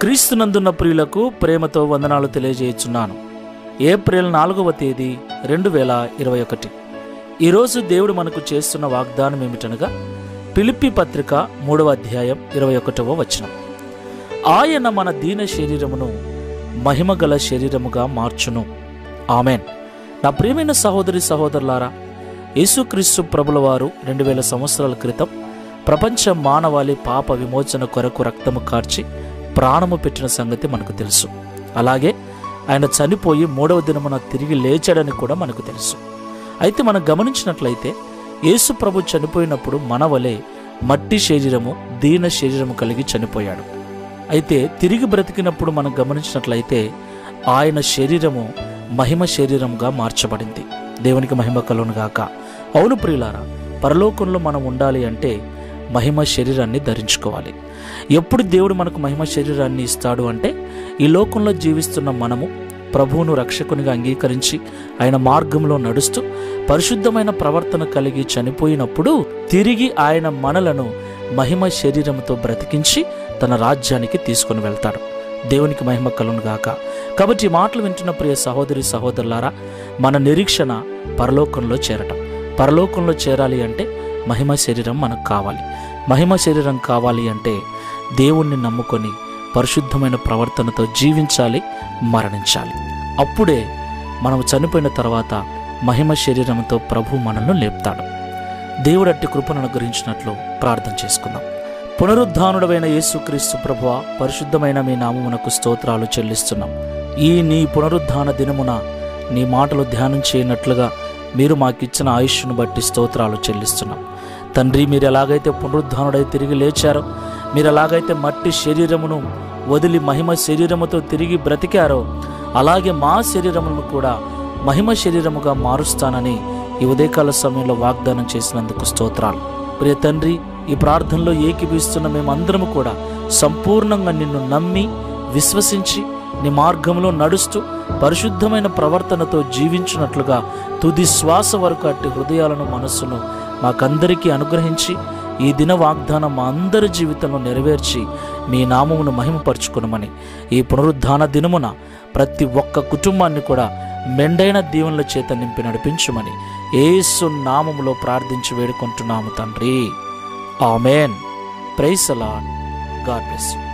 క్రీస్తునందున్న ప్రియులకు ప్రేమతో వందనాలు తెలియజేయుచున్నాను ఏప్రిల్ నాలుగవ తేదీ రెండు వేల ఇరవై ఒకటి ఈరోజు దేవుడు మనకు చేస్తున్న వాగ్దానం ఏమిటనగా పిలిపి పత్రిక మూడవ అధ్యాయం ఇరవై ఒకటవ వచనం ఆయన మన దీన శరీరమును మహిమగల శరీరముగా మార్చును ఆమెన్ నా ప్రియమైన సహోదరి సహోదరులారా యేసుక్రీస్తు ప్రభుల వారు రెండు వేల సంవత్సరాల క్రితం ప్రపంచ మానవాళి పాప విమోచన కొరకు రక్తము కార్చి ప్రాణము పెట్టిన సంగతి మనకు తెలుసు అలాగే ఆయన చనిపోయి మూడవ దినమున తిరిగి లేచాడని కూడా మనకు తెలుసు అయితే మనం గమనించినట్లయితే యేసు ప్రభు చనిపోయినప్పుడు మన వలె మట్టి శరీరము దీన శరీరము కలిగి చనిపోయాడు అయితే తిరిగి బ్రతికినప్పుడు మనం గమనించినట్లయితే ఆయన శరీరము మహిమ శరీరంగా మార్చబడింది దేవునికి మహిమ కలును గాక అవును ప్రియులారా పరలోకంలో మనం ఉండాలి అంటే మహిమ శరీరాన్ని ధరించుకోవాలి ఎప్పుడు దేవుడు మనకు మహిమ శరీరాన్ని ఇస్తాడు అంటే ఈ లోకంలో జీవిస్తున్న మనము ప్రభువును రక్షకునిగా అంగీకరించి ఆయన మార్గంలో నడుస్తూ పరిశుద్ధమైన ప్రవర్తన కలిగి చనిపోయినప్పుడు తిరిగి ఆయన మనలను మహిమ శరీరంతో బ్రతికించి తన రాజ్యానికి తీసుకొని వెళ్తాడు దేవునికి మహిమ కలును గాక కాబట్టి ఈ మాటలు వింటున్న ప్రియ సహోదరి సహోదరులారా మన నిరీక్షణ పరలోకంలో చేరటం పరలోకంలో చేరాలి అంటే మహిమ శరీరం మనకు కావాలి మహిమ శరీరం కావాలి అంటే దేవుణ్ణి నమ్ముకొని పరిశుద్ధమైన ప్రవర్తనతో జీవించాలి మరణించాలి అప్పుడే మనం చనిపోయిన తర్వాత మహిమ శరీరంతో ప్రభు మనల్ని లేపుతాడు దేవుడట్టి కృపను అనుగ్రహించినట్లు ప్రార్థన చేసుకుందాం పునరుద్ధానుడమైన యేసుక్రీస్తు ప్రభువ పరిశుద్ధమైన మీ నామమునకు స్తోత్రాలు చెల్లిస్తున్నాం ఈ నీ పునరుద్ధాన దినమున నీ మాటలు ధ్యానం చేయనట్లుగా మీరు మాకిచ్చిన ఆయుష్ను బట్టి స్తోత్రాలు చెల్లిస్తున్నాం తండ్రి మీరు ఎలాగైతే పునరుద్ధానుడై తిరిగి లేచారో మీరు ఎలాగైతే మట్టి శరీరమును వదిలి మహిమ శరీరముతో తిరిగి బ్రతికారో అలాగే మా శరీరమును కూడా మహిమ శరీరముగా మారుస్తానని ఈ ఉదయకాల సమయంలో వాగ్దానం చేసినందుకు స్తోత్రాలు ప్రియ తండ్రి ఈ ప్రార్థనలో ఏకీభిస్తున్న మేమందరము కూడా సంపూర్ణంగా నిన్ను నమ్మి విశ్వసించి నీ మార్గంలో నడుస్తూ పరిశుద్ధమైన ప్రవర్తనతో జీవించినట్లుగా తుది శ్వాస వరకు అట్టి హృదయాలను మనస్సును మాకందరికీ అనుగ్రహించి ఈ దిన వాగ్దానం మా అందరి జీవితంలో నెరవేర్చి మీ నామమును మహిమపరచుకునమని ఈ పునరుద్ధాన దినమున ప్రతి ఒక్క కుటుంబాన్ని కూడా మెండైన దీవెనల చేత నింపి నడిపించుమని ఏసు నామములో ప్రార్థించి వేడుకుంటున్నాము తండ్రి amen praise the Lord God bless you